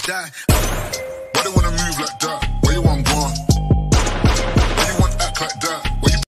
die. Why they wanna move like that? Where you want gone? Why you want act like that? Where you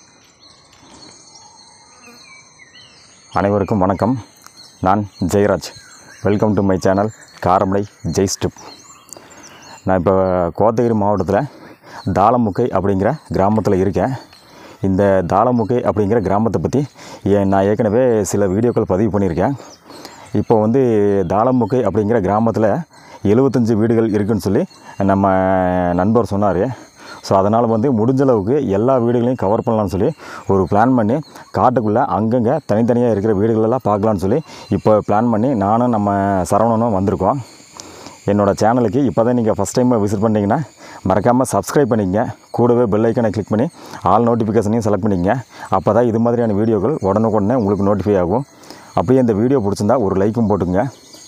அனைவருக்கும் வணக்கம் நான் Jayaraj welcome to my channel Karamadai Jai ஸ்டிப் நான் இப்போ கோத்தகிரி மாவட்டத்தில் தாளமுக்கை அப்படிங்கிற கிராமத்தில் இருக்கேன் இந்த தாளமுக்கை அப்படிங்கிற கிராமத்தை பற்றி ஏ- நான் ஏற்கனவே சில வீடியோக்கள் பதிவு பண்ணியிருக்கேன் இப்போ வந்து தாளமுக்கை அப்படிங்கிற கிராமத்தில் எழுபத்தஞ்சு வீடுகள் இருக்குன்னு சொல்லி நம்ம நண்பர் சொன்னார் ஸோ அதனால் வந்து முடிஞ்ச அளவுக்கு எல்லா வீடுகளையும் கவர் பண்ணலாம்னு சொல்லி ஒரு பிளான் பண்ணி காட்டுக்குள்ளே அங்கங்கே தனித்தனியாக இருக்கிற வீடுகளெல்லாம் பார்க்கலான்னு சொல்லி இப்போ பிளான் பண்ணி நானும் நம்ம சரவணனும் வந்திருக்கோம் என்னோடய சேனலுக்கு இப்போ தான் நீங்கள் ஃபஸ்ட் டைம் விசிட் பண்ணிங்கன்னா மறக்காமல் சப்ஸ்கிரைப் பண்ணிக்கங்க கூடவே பெல் ஐக்கனை கிளிக் பண்ணி ஆல் நோட்டிஃபிகேஷனையும் செலக்ட் பண்ணிக்கங்க அப்போ தான் இது மாதிரியான வீடியோக்கள் உடனுக்குடனே உங்களுக்கு நோட்டிஃபை ஆகும் அப்படியே இந்த வீடியோ பிடிச்சிருந்தா ஒரு லைக்கும் போட்டுங்க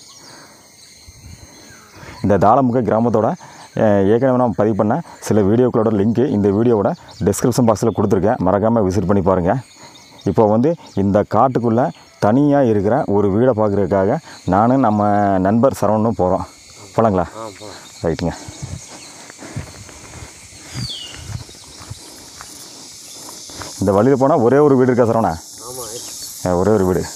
இந்த தாளமுக கிராமத்தோட அஹ், ஏற்கனவே நான் பதிவு பண்ண சில வீடியோக்களோட லிங்க்கு இந்த வீடியோவோட டிஸ்கிரிப்ஷன் பாக்ஸில் கொடுத்துருக்கேன் மறக்காமல் விசிட் பண்ணி பாருங்கள் இப்போ வந்து இந்த காட்டுக்குள்ளே தனியாக இருக்கிற ஒரு வீடை பார்க்குறதுக்காக நானும் நம்ம நண்பர் சரவணனும் போகிறோம் போகலாங்களா ரைட்டுங்க இந்த வழியில் போனால் ஒரே ஒரு வீடு இருக்கா சரவணா அஹ், ஒரே ஒரு வீடு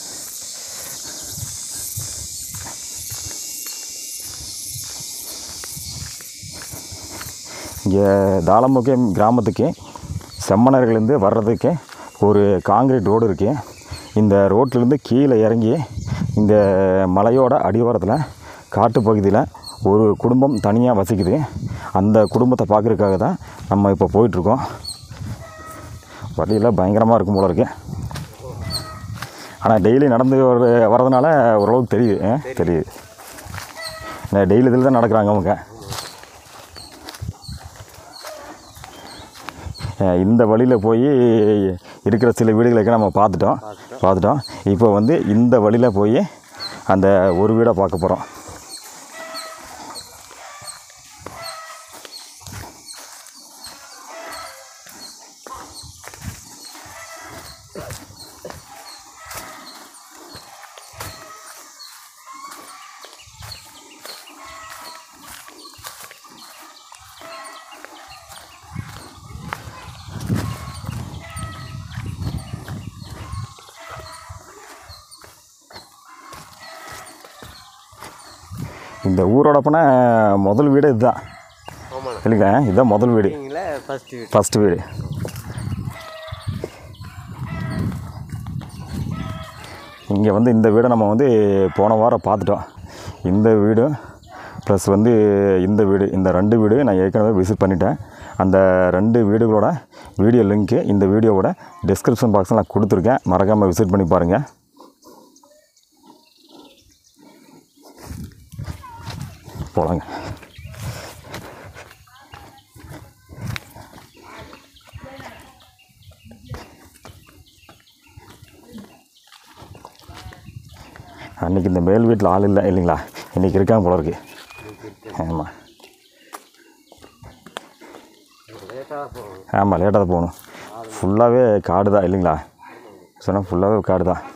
இங்கே தாளமுக்கியம் கிராமத்துக்கு செம்மணர்கள்லேருந்து வர்றதுக்கு ஒரு காங்கிரீட் ரோடு இருக்குது இந்த ரோட்லேருந்து கீழே இறங்கி இந்த மலையோட அடிவாரத்தில் காட்டுப்பகுதியில் ஒரு குடும்பம் தனியாக வசிக்குது அந்த குடும்பத்தை பார்க்குறதுக்காக தான் நம்ம இப்போ போயிட்டுருக்கோம் வழியில் பயங்கரமாக இருக்கும் போல இருக்கு ஆனால் டெய்லி நடந்து வர வரதுனால ஓரளவுக்கு தெரியுது ஆ, தெரியுது டெய்லி இதில் தான் நடக்கிறாங்க அவங்க அஹ் இந்த வழியில் போய் இருக்கிற சில வீடுகளுக்கு நம்ம பார்த்துட்டோம் பார்த்துட்டோம் இப்போ வந்து இந்த வழியில் போய் அந்த ஒரு வீடை பார்க்க போகிறோம் இந்த ஊரோட போன முதல் வீடு இதுதான் ஆமாண்ணா இல்லைங்க இதுதான் முதல் வீடு நீங்களே ஃபஸ்ட்டு வீடு ஃபஸ்ட்டு வீடு இங்கே வந்து இந்த வீடை நம்ம வந்து போன வாரம் பார்த்துட்டோம் இந்த வீடு ப்ளஸ் வந்து இந்த வீடு இந்த ரெண்டு வீடு நான் ஏற்கனவே விசிட் பண்ணிட்டேன் அந்த ரெண்டு வீடுகளோட வீடியோ லிங்க்கு இந்த வீடியோவோட டிஸ்கிரிப்ஷன் பாக்ஸில் நான் கொடுத்துருக்கேன் மறக்காமல் விசிட் பண்ணி பாருங்கள் போகலாங்க அன்றைக்கி இந்த மேல் வீட்டில் ஆள் இல்லை இல்லைங்களா இன்றைக்கி இருக்காங்க போல இருக்கு ஆமாம் லேட்டாக போகணும் ஆமாம் லேட்டாக தான் போகணும் ஃபுல்லாகவே காடு தான் இல்லைங்களா சொன்னால் ஃபுல்லாகவே காடு தான்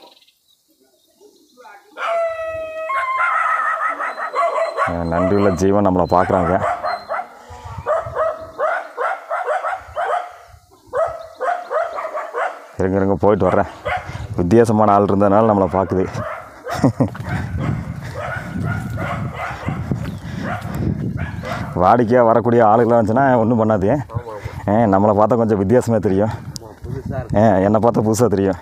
அஹ் நன்றியுள்ள ஜீவன் நம்மளை பார்க்குறாங்க இருங்க இருங்க போயிட்டு வர்றேன் வித்தியாசமான ஆள் இருந்ததுனால நம்மளை பார்க்குது வாடிக்கையாக வரக்கூடிய ஆளுகளாக இருந்துச்சுன்னா ஒன்றும் பண்ணாது ஆ, நம்மளை பார்த்தா கொஞ்சம் வித்தியாசமாக தெரியும் ஆமாம் புதுசாக இருக்கு ஆ, என்னை பார்த்தா புதுசாக தெரியும்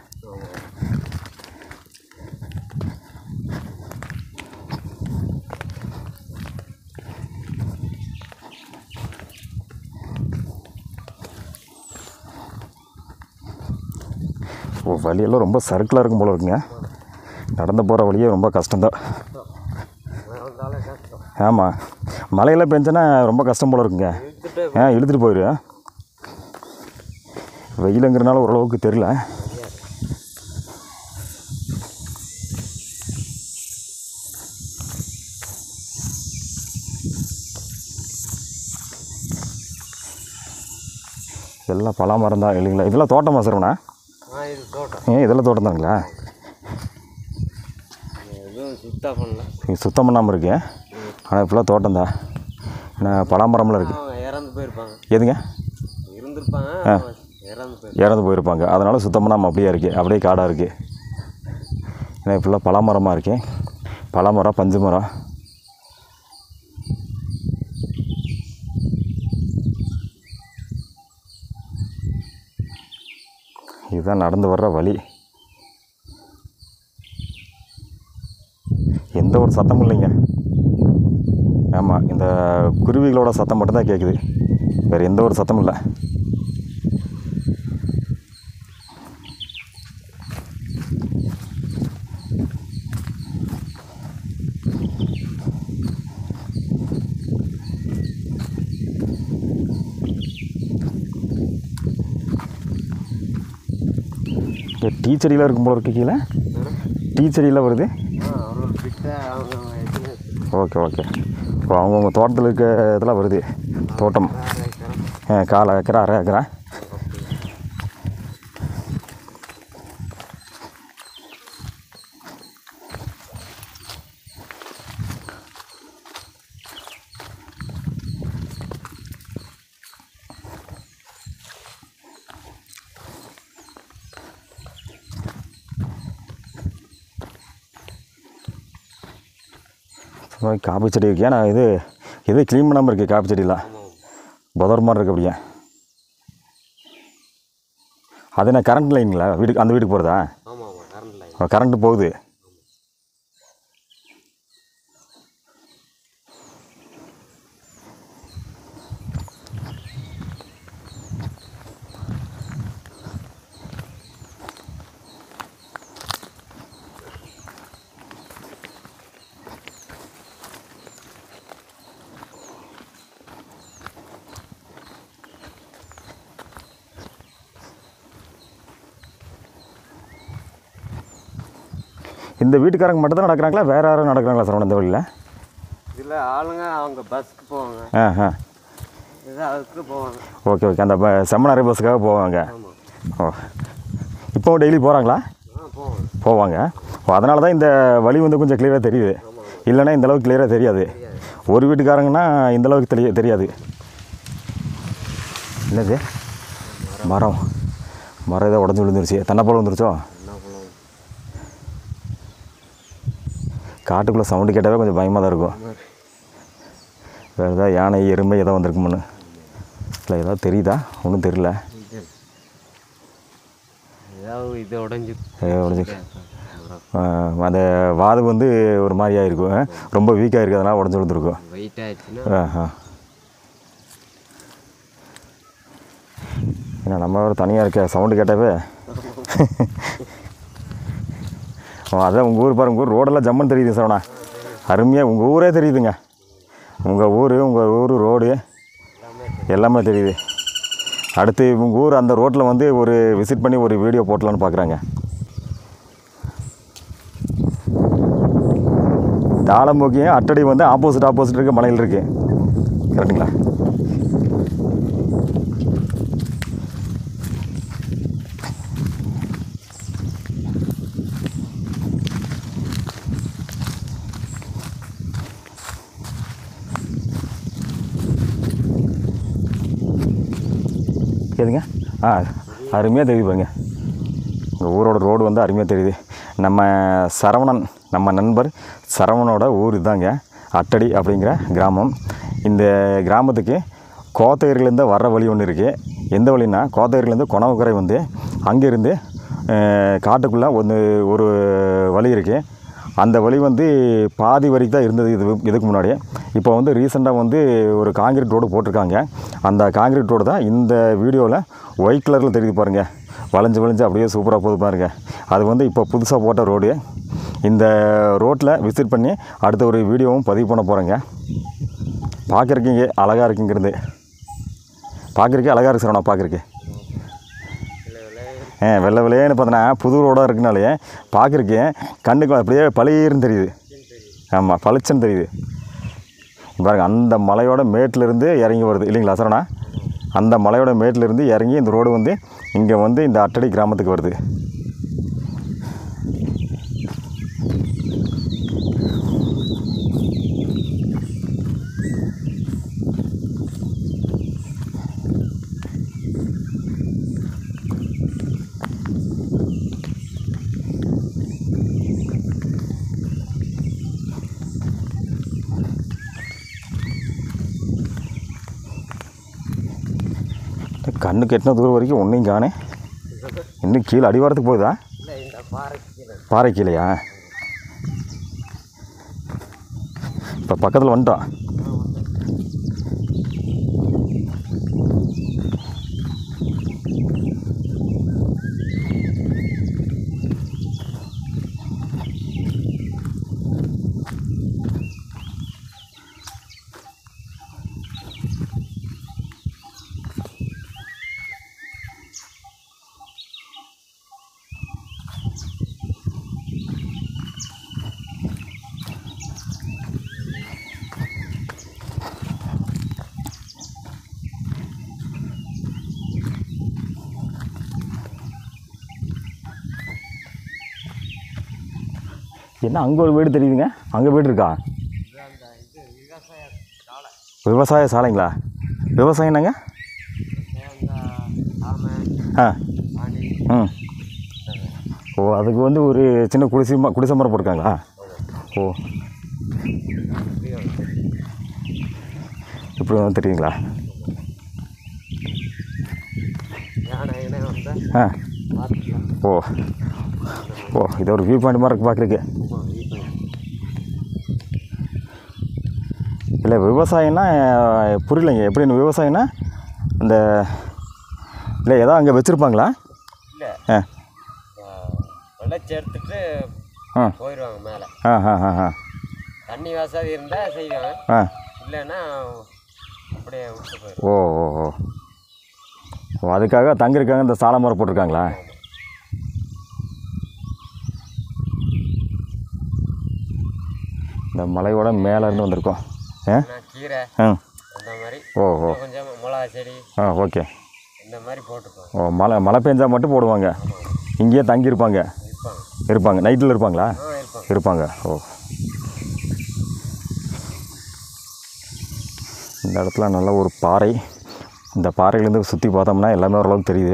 ஓ வழியெல்லாம் ரொம்ப சர்க்கிளாக இருக்கும் போல இருக்குங்க நடந்து போகிற வழியே ரொம்ப கஷ்டம்தான் வந்தாலே கஷ்டம் ஆமாம் மழையெல்லாம் பெஞ்சுன்னா ரொம்ப கஷ்டம் போல இருக்குங்க இழுத்துட்டே ஆ இழுத்துட்டு போயிரு வெயிலுங்கிறனால ஓரளவுக்கு தெரியல எல்லாம் பலா மரம் தான் இல்லைங்களா இதெல்லாம் தோட்டமா சரவணா ஆ இது தோட்டம் ஏன் இதெல்லாம் தோட்டம் தானுங்களா எதுவும் சுத்தம் பண்ணல இது சுத்தம் பண்ணாமல் இருக்கு ஆனால் இப்போலாம் தோட்டம் தான் ஏன்னா பலாமரம்லாம் இருக்குது அவங்க இறந்து போயிருப்பாங்க எதுங்க இருந்திருப்பாங்க அவங்க இறந்து போயிருப்பாங்க இறந்து போயிருப்பாங்க அதனால் சுத்தம் பண்ணாமல் அப்படியே இருக்குது அப்படியே காடாக இருக்குது ஏன்னா இப்போலாம் பலாமரமாக இருக்கு பலாமரம் பஞ்சு மரம் இதுதான் நடந்து வர்ற வழி எந்த ஒரு சத்தமும் இல்லைங்க ஆமாம் இந்த குருவிகளோட சத்தம் மட்டும்தான் கேட்குது வேறு எந்த ஒரு சத்தமும் இல்லை இங்கே டீ செடியெலாம் இருக்கும் போல இருக்கு கீழே டீ செடியெலாம் வருது ஆ ஒரு ஒரு பிட்டை அவங்க அவங்க இதுல ஓகே ஓகே இப்போ அவங்கவுங்க தோட்டத்தில் இருக்க இதெல்லாம் வருது தோட்டம் வேற இருக்கிறோம். ஆ, கால் ஏக்கரா அரை ஏக்கரா சும்மா காப்பி செடி இருக்கு ஏன்னா இது இது க்ளீன் பண்ணாமல் இருக்குது காப்பி செடியெலாம் புதர் மாதிரி இருக்கு அப்படியே அது என்ன கரண்ட் லைனுங்களா வீட்டுக்கு அந்த வீட்டுக்கு போகிறதா ஆமாம் ஆமாம் கரண்ட் லைன் கரண்ட்டு போகுது இந்த வீட்டுக்காரங்க மட்டும் தான் நடக்கிறாங்களா வேறு யாரும் நடக்கிறாங்களா சார் இந்த வழியில் இதில் ஆளுங்க அவங்க பஸ்க்கு போவாங்க ஆ ஆ இது அதுக்கு போவாங்க ஓகே ஓகே அந்த ப- செம்மனாரி பஸ்ஸுக்காக போவாங்க ஆமாம் ஓ இப்போ டெய்லி போகிறாங்களா ஆ போவாங்க போவாங்க ஓ அதனால தான் இந்த வழி வந்து கொஞ்சம் கிளியராக தெரியுது இல்லைன்னா இந்த அளவுக்கு கிளியராக தெரியாது ஒரு வீட்டுக்காரங்கன்னா இந்த அளவுக்கு தெரிய தெரியாது என்னது மரம் மரம் ஏதோ உடஞ்சி விழுந்துருச்சு தென்னைப்பழம் வந்துருச்சோ என்ன பண்ணுவோம் காட்டுக்குள்ளே சவுண்டு கேட்டாவே கொஞ்சம் பயமாக தான் இருக்கும் வேறு ஏதாவது யானை எருமை ஏதோ வந்திருக்குமுன்னு இல்லை ஏதாவது தெரியுதா ஒன்றும் தெரியல இது ஏதாவது இது உடஞ்சி ஏ, உடைஞ்சு ஆ, அந்த வாது வந்து ஒரு மாதிரியா இருக்கும் ஆ? ரொம்ப வீக்காக இருக்குது அதனால் உடஞ்சி விழுந்துருக்கும் வெயிட் ஆயிடுச்சுன்னா ஆஹா ஏன்னா நம்ம ஒரு தனியாக இருக்க சவுண்டு கேட்டாவே ஓ அதான் உங்கள் ஊர் பாருங்க உங்கள் ஊர் ரோடெல்லாம் ஜம்மன் தெரியுது சரவணா அருமையாக உங்கள் ஊரே தெரியுதுங்க உங்கள் ஊர் உங்கள் ஊர் ரோடு எல்லாமே தெரியுது அடுத்து உங்கள் ஊர் அந்த ரோட்டில் வந்து ஒரு விசிட் பண்ணி ஒரு வீடியோ போட்டலான்னு பார்க்குறாங்க தாளம்பூக்கியும் அட்டடி வந்து ஆப்போசிட் ஆப்போசிட் இருக்க மலையில் இருக்குது கரெக்டுங்களா எதுங்க ஆ அருமையாக தெரியுது பாருங்க உங்கள் ஊரோட ரோடு வந்து அருமையாக தெரியுது நம்ம சரவணன் நம்ம நண்பர் சரவணனோட ஊர் இதாங்க அட்டடி அப்படிங்கிற கிராமம் இந்த கிராமத்துக்கு கோத்தகிரிலேருந்து வர்ற வழி ஒன்று இருக்குது எந்த வழின்னா கோத்தகிரிலேருந்து கொணவக்கரை வந்து அங்கேருந்து காட்டுக்குள்ளே ஒன்று ஒரு வழி இருக்குது அந்த வழி வந்து பாதி வரைக்கும் தான் இருந்தது இது இதுக்கு முன்னாடி இப்போ வந்து ரீசெண்டாக வந்து ஒரு காங்கிரீட் ரோடு போட்டிருக்காங்க அந்த காங்கிரீட் ரோடு தான் இந்த வீடியோவில் ஒயிட் கலரில் தெரியுது பாருங்கள் வளைஞ்சு வளைஞ்சு அப்படியே சூப்பராக போகுது பாருங்க அது வந்து இப்போ புதுசாக போட்ட ரோடு இந்த ரோட்டில் விசிட் பண்ணி அடுத்த ஒரு வீடியோவும் பதிவு பண்ண போகிறேங்க பார்க்குறக்கீங்க அழகாக இருக்குங்கிறது பார்க்குறக்கே அழகாக இருக்கு சார் நான் பார்க்குறக்கு ஆ வெள்ளை வெள்ளையேன்னு பார்த்தோன்னா புது ரோடாக இருக்குனாலே பார்க்குறக்கே கண்ணுக்கு அப்படியே பளிர்னு தெரியுது ஆமாம் பளிச்சுன்னு தெரியுது பாருங்க அந்த மலையோட மேட்டிலிருந்து இறங்கி வருது இல்லைங்களா சரணா அந்த மலையோட மேட்டிலிருந்து இறங்கி இந்த ரோடு வந்து இங்கே வந்து இந்த அட்டடி கிராமத்துக்கு வருது கண்ணுக்கு எட்டின தூரம் வரைக்கும் ஒன்றையும் காணே இன்னும் கீழே அடிவாரத்துக்கு போகுதா இல்லை இந்த பாறை கீழே பாறை கீழையா இப்போ பக்கத்தில் வந்துட்டோம் என்ன அங்கே ஒரு வீடு தெரியுதுங்க அங்கே வீடு இருக்கா இது அந்த இது விவசாய சாலை விவசாய சாலைங்களா விவசாயம் என்னங்க தேங்காய் ஆமை ஆ ஆணி ம் ஓ அதுக்கு வந்து ஒரு சின்ன குடிசை ம- குடிசை மரம் போட்டிருக்காங்களா ஓ இப்படி வந்து தெரியுங்களா யானை இணை வந்தால் ஆ பார்த்துக்கலாம் ஓ ஓ இது ஒரு வியூ பாயிண்ட் மாதிரி இருக்கு பார்க்குறதுக்கு இல்லை விவசாயம்னா அஹ், புரியலைங்க எப்படின்னு விவசாயம்னா இந்த இல்லை ஏதோ அங்கே வச்சுருப்பாங்களா இல்லை ஆ விளைச்சி எடுத்துட்டு ஆ போயிடுவாங்க மேலே ஆ ஆ ஆ ஆ தண்ணி வசதி இருந்தால் செய்வாங்க ஆ இல்லைன்னா அப்படியே விட்டு போயிடும் ஓ ஓ ஓ ஓ அதுக்காக தங்கியிருக்காங்க இந்த சாலை மரம் போட்டிருக்காங்களா இந்த மலையோட மேலே இருந்து வந்திருக்கோம் ஆ நான் கீரை ஆ அந்த மாதிரி ஓ ஓ கொஞ்சம் மிளகா செடி ஆ ஓகே இந்த மாதிரி போட்டுப்போம் ஓ மழை மழை பெஞ்சா மட்டும் போடுவாங்க இங்கேயே தங்கியிருப்பாங்க இருப்பாங்க இருப்பாங்க நைட்டில் இருப்பாங்களா ஆ இருப்பாங்க இருப்பாங்க ஓ இந்த இடத்துல நல்ல ஒரு பாறை இந்த பாறையிலேருந்து சுற்றி பார்த்தோம்னா எல்லாமே ஓரளவுக்கு தெரியுது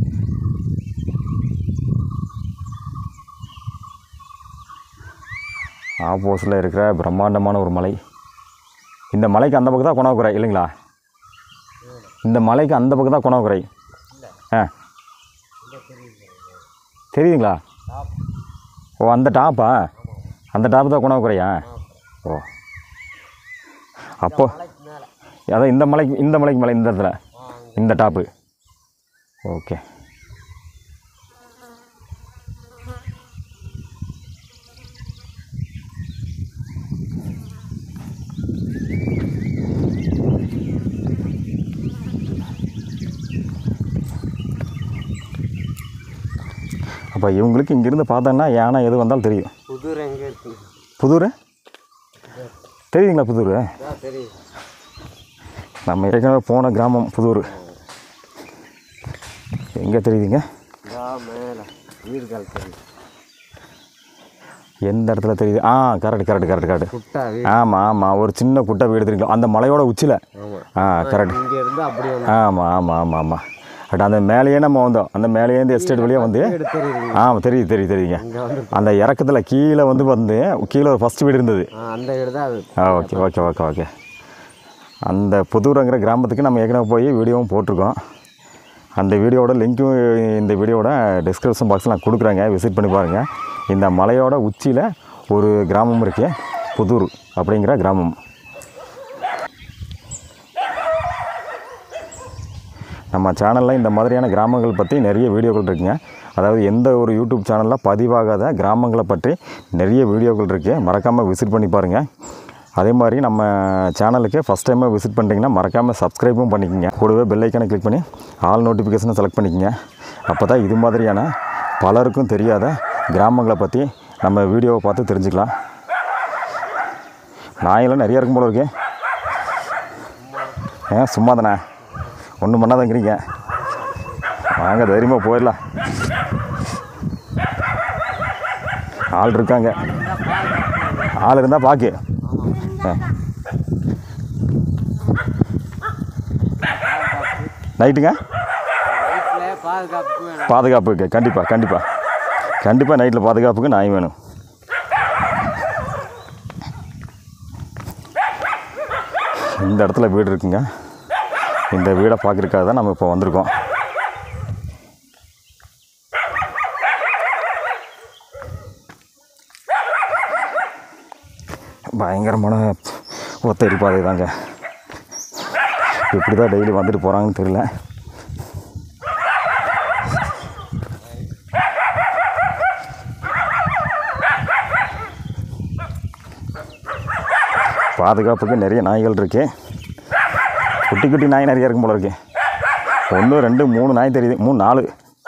ஆப்போசிட்டில் இருக்கிற பிரம்மாண்டமான ஒரு மலை இந்த மலைக்கு அந்த பக்கம் தான் குணாக்குறை இல்லைங்களா இந்த மலைக்கு அந்த பக்கம் தான் குணாக்குறை ஆ தெரியுதுங்களா டாப் ஓ அந்த டாப்பா அந்த டாப் தான் குணாக்குறையா ஓ அப்போ மலைக்கு மேலே அதான் இந்த மலைக்கு இந்த மலைக்கு மலை இந்த இடத்துல ஆ இந்த டாப்பு ஓகே அப்போ இவங்களுக்கு இங்கேருந்து பார்த்தோன்னா யானை எது வந்தாலும் தெரியும் புதூர் எங்கே இருக்கு புதூர் தெரியுதுங்களா புதூர் அதான் தெரியும் நம்ம ஏற்கனவே போன கிராமம் புதூர் எங்கே தெரியுதுங்க இதான் மேலே வீடுகள் தெரியும் எந்த இடத்துல தெரியுது ஆ கரெக்ட் கரெக்ட் கரெக்ட் கரெக்ட் குட்டா வீடு ஆமாம் ஆமாம் ஒரு சின்ன குட்டை வீடு தெரியுங்களா அந்த மலையோட உச்சியில் ஆமாம் ஆ கரெக்ட் இங்கே இருந்து அப்படி வந்து ஆமாம் ஆமாம் ஆமாம் ஆமாம் பட் அந்த மேலேயே நம்ம வந்தோம் அந்த மேலேருந்து எஸ்டேட் வழியாக வந்து வீடு தெரியுதுங்க ஆமாம் தெரியுது தெரியுது தெரியுங்க இங்கே வந்து அந்த இறக்கத்தில் கீழே வந்து வந்து கீழே ஒரு ஃபஸ்ட் வீடு இருந்தது ஆ, அந்த வீடு தான் அது ஆ ஓகே ஓகே ஓகே ஓகே அந்த புதூருங்கிற கிராமத்துக்கு நம்ம ஏற்கனவே போய் வீடியோவும் போட்டிருக்கோம் அந்த வீடியோட லிங்க்கும் இந்த வீடியோட டிஸ்கிரிப்ஷன் பாக்ஸில் நான் கொடுக்குறேங்க விசிட் பண்ணி பாருங்கள் இந்த மலையோட உச்சியில் ஒரு கிராமம் இருக்கு புதூர் அப்படிங்கிற கிராமம் நம்ம சேனலில் இந்த மாதிரியான கிராமங்கள் பற்றி நிறைய வீடியோக்கள் இருக்குங்க அதாவது எந்த ஒரு யூடியூப் சேனலில் பதிவாகாத கிராமங்களை பற்றி நிறைய வீடியோக்கள் இருக்குது மறக்காமல் விசிட் பண்ணி பாருங்கள் அதே மாதிரி நம்ம சேனலுக்கு ஃபஸ்ட் டைமாக விசிட் பண்ணிட்டீங்கன்னா மறக்காமல் சப்ஸ்கிரைபும் பண்ணிக்கோங்க கூடவே பெல் ஐக்கானை கிளிக் பண்ணி ஆல் நோட்டிஃபிகேஷனை செலக்ட் பண்ணிக்கோங்க அப்போ தான் இது மாதிரியான பலருக்கும் தெரியாத கிராமங்களை பற்றி நம்ம வீடியோவை பார்த்து தெரிஞ்சுக்கலாம் நாயெல்லாம் நிறைய இருக்கும் போல இருக்கு ஏன் சும்மா தானே ஒன்றும் பண்ணாதங்கிறீங்க வாங்க தைரியமாக போயிடலாம் ஆள் இருக்காங்க ஆள் இருந்தால் பாக்கு ஆ. நைட்டுங்க வீட்டில் பாதுகாப்புக்கு வேணும் பாதுகாப்புக்கு கண்டிப்பாக கண்டிப்பாக கண்டிப்பாக நைட்டில் பாதுகாப்புக்கு நாய் வேணும் இந்த இடத்துல வீடு இருக்குங்க இந்த வீடை பார்க்குறதுக்காக தான் நம்ம இப்போ வந்திருக்கோம் பயங்கரமான ஒத்தடி பாதை தாங்க எப்படி தான் டெய்லி வந்துட்டு போகிறாங்கன்னு தெரியல பாதுகாப்புக்கு நிறைய நாய்கள் இருக்கு குட்டி குட்டி நாய் நிறைய இருக்கும் போல இருக்கு ஒன்று ரெண்டு மூணு நாய் தெரியுது மூணு நாலு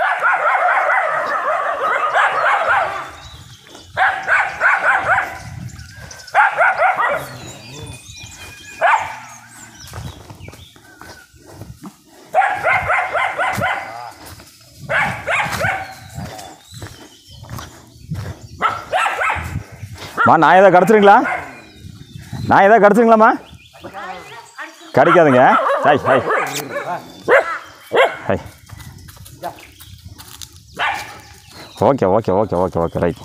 மா நாய் ஏதாவது கிடச்சிருங்களா நாய் ஏதாவது கிடச்சிருங்களாம்மா கிடைக்காதுங்க hi hi hi okay okay okay okay okay right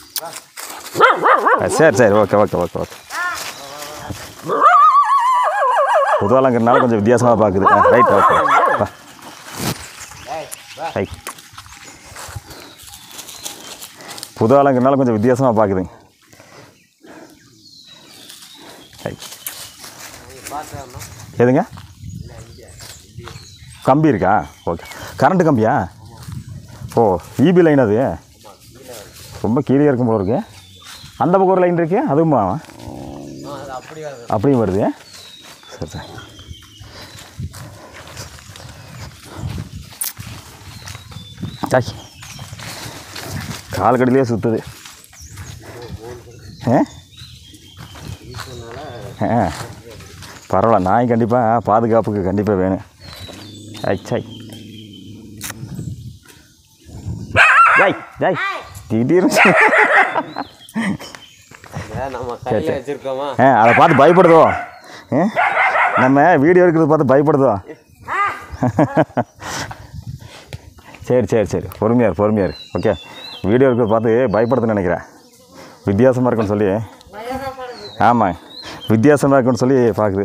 சரி சரி ஓகே ஓகே ஓகே ஓகே புதுவாலங்கிறனால கொஞ்சம் வித்தியாசமாக பார்க்குது ரைட் ஓகே ரைட் புதுவாலங்கிறனால கொஞ்சம் வித்தியாசமாக பார்க்குதுங்க ரைட் எதுங்க கம்பி இருக்கா ஓகே கரண்ட்டு கம்பியா ஓ இபி லைன் அது ரொம்ப கீழே இருக்கும் போல இருக்கு அந்த பக்கம் ஒரு லைன் இருக்கு அதுவுமா அது அப்படி வருது அப்படியும் வருது சரி சரி சாய் கால் கடிலே சுற்றுது ஆ ஆ பரவாயில்ல நாய் கண்டிப்பாக பாதுகாப்புக்கு கண்டிப்பாக வேணும் ஐ சாய் ஜாய் ஜாய் திடீர்னு இதை நம்ம கையில் வச்சிருக்கோமா ஆ அதை பார்த்து பயப்படுதோ ஆ? நம்ம வீடியோ இருக்கிறத பார்த்து பயப்படுதோ சரி சரி சரி பொறுமையார் பொறுமையார் ஓகே வீடியோ இருக்கிறத பார்த்து பயப்படுதுன்னு நினைக்கிறேன் வித்தியாசமாக இருக்குன்னு சொல்லி ஆமாம் வித்தியாசமாக இருக்குன்னு சொல்லி பார்க்குது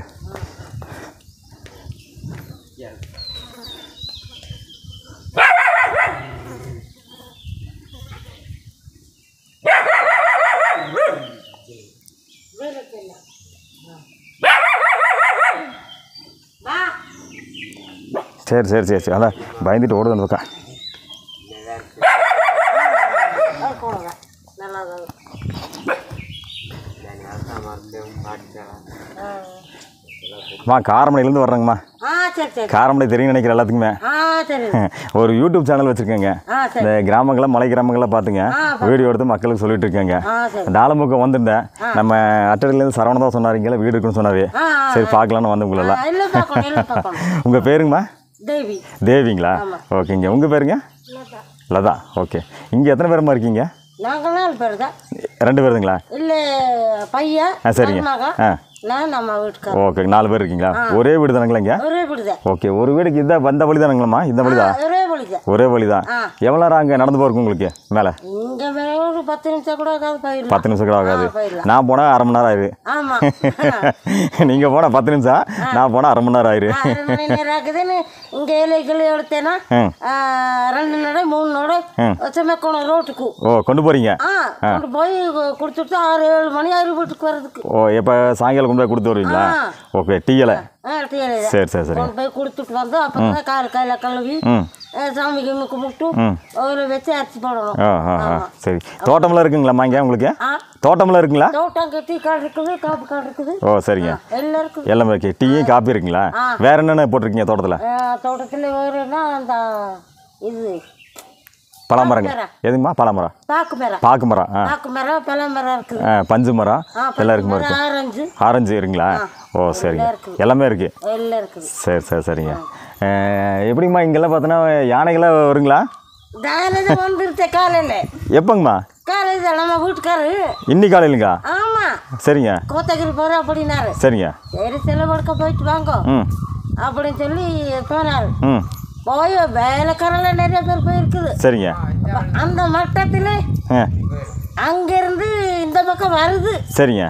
சரி சரி சரி சரி அதான் பயந்துட்டு ஓடுது அந்த பக்கம் அம்மா காரமடையிலேருந்து வர்றேங்கம்மா ஆ சரி சரி காரமடை தெரியும் நினைக்கிற எல்லாத்துக்குமே ஆ சரி ஒரு யூடியூப் சேனல் வச்சுருக்கேங்க ஆ சரி இந்த கிராமங்கள மலை கிராமங்கள பார்த்துங்க வீடியோ எடுத்து மக்களுக்கு சொல்லிட்டு இருக்கேங்க ஆ சரி தாளமுக்கம் வந்திருந்தேன் நம்ம அட்டடிலேருந்து சரவணன் தான் சொன்னாருங்களா வீடு இருக்குன்னு சொன்னாரு ஆ ஆ, சரி பார்க்கலான்னு வந்து உங்களெல்லாம் இல்லை பார்க்கணும் இல்லை பார்க்கணும் உங்கள் பேருங்கம்மா தேவி தேவிங்களா ஓகேங்க உங்கள் பேருங்க லதா ஓகே இங்கே எத்தனை பேருமா இருக்கீங்க நாங்கள் நாலு பேர் தான் ரெண்டு பேருங்களா இல்லை பையன் ஆ சரிங்க மகன் ஆ நான் நம்ம வீட்டுக்கார ஓகே நாலு பேர் இருக்கீங்களா ஒரே வீடு தானுங்களா இங்கே ஒரே வீடு தான் ஓகே ஒரு வீடுக்கு இதான் வந்த வழி தானுங்களாம்மா இந்த வழி தான் ஒரே வீடு தான் ஒரே வழி தான் ஆ. எவ்வளோ நேரம் அங்கே நடந்து போகிறக்கு உங்களுக்கு மேலே இங்கே மேலே ஒரு பத்து நிமிஷம் கூட ஆகாது போயிடலாம் பத்து நிமிஷம் கூட ஆகாது போயிடலாம் நான் போனால் அரை மணி நேரம் ஆயிரு ஆமாம் நீங்கள் போனால் பத்து நிமிஷம் நான் போனால் அரை மணி நேரம் ஆயிரு அரை மணி நேரம் ஆகுதுன்னு இங்கே இலை கிளி எடுத்தேன்னா ம். ஆ, ரெண்டு நடை மூணு நடை செம்மக்கோணம் ரோட்டுக்கு ஓ கொண்டு போகிறீங்க ஆ கொண்டு போய் கு- கொடுத்துட்டு ஆறு ஏழு மணி ஆயிரம் வீட்டுக்கு வர்றதுக்கு ஓ எப்போ சாயங்காலம் கொண்டு போய் கொடுத்து வருவீங்களா ஆ. ஓகே டீயலை ஆ டீலை தான். சரி சரி சரிங்க கொண்டு போய் கொடுத்துட்டு வந்து அப்புறம் தான் கால் கையில் கழுவி ம் ஆ, சாமி கிமி கும்பிட்டு ம். ஒரு வச்சு அரிசி போடணும் ஆ ஆ ஆ சரி தோட்டமெல்லாம் இருக்குங்களாம்மா இங்கே உங்களுக்கு ஆ தோட்டமெல்லாம் இருக்குங்களா தோட்டம் டீ காடு இருக்குது காப்பு காடு இருக்குது ஓ சரிங்க எல்லாம் இருக்குது எல்லாமே இருக்கு டீயும் காப்பி இருக்குங்களா வேற என்னென்ன போட்டிருக்கீங்க தோட்டத்தில் ஆ, தோட்டத்தில் வேறுனா அந்த இது பலாமரங்க எதுங்கம்மா பலாமரம் பாக்கு மரம் பாக்கு மரம் ஆ பாக்கு மரம் பழ மரம் இருக்குது ஆ, பஞ்சு மரம் ஆ, எல்லாம் இருக்குமா பச்சை இருக்கு மரம், ஆரஞ்சு ஆரஞ்சு இருக்குங்களா ஓ சரிங்க இருக்குது. எல்லாமே இருக்கு எல்லாம் இருக்குது சரி சரி சரிங்க ஆ, எப்படிங்கம்மா இங்கெல்லாம் பார்த்தோன்னா யானைகள்லாம் வருங்களா தானது வந்துருச்ச காலையில் எப்போங்கம்மா காலையில் நம்ம வீட்டுக்காரு இன்னி காலையிலுங்களா ஆமாம் சரிங்க கோத்தகிரி போகிறோம் அப்படின்னாரு சரிங்க சரி செலவடுக்க போயிட்டு வாங்க ம் அப்படின்னு சொல்லி போனார் ம் போய் வேலைக்காரெல்லாம் நிறைய பேர் போயிருக்குது சரிங்க அப்ப அந்த மட்டத்தில் ஆ அங்கேருந்து இந்த பக்கம் வருது சரிங்க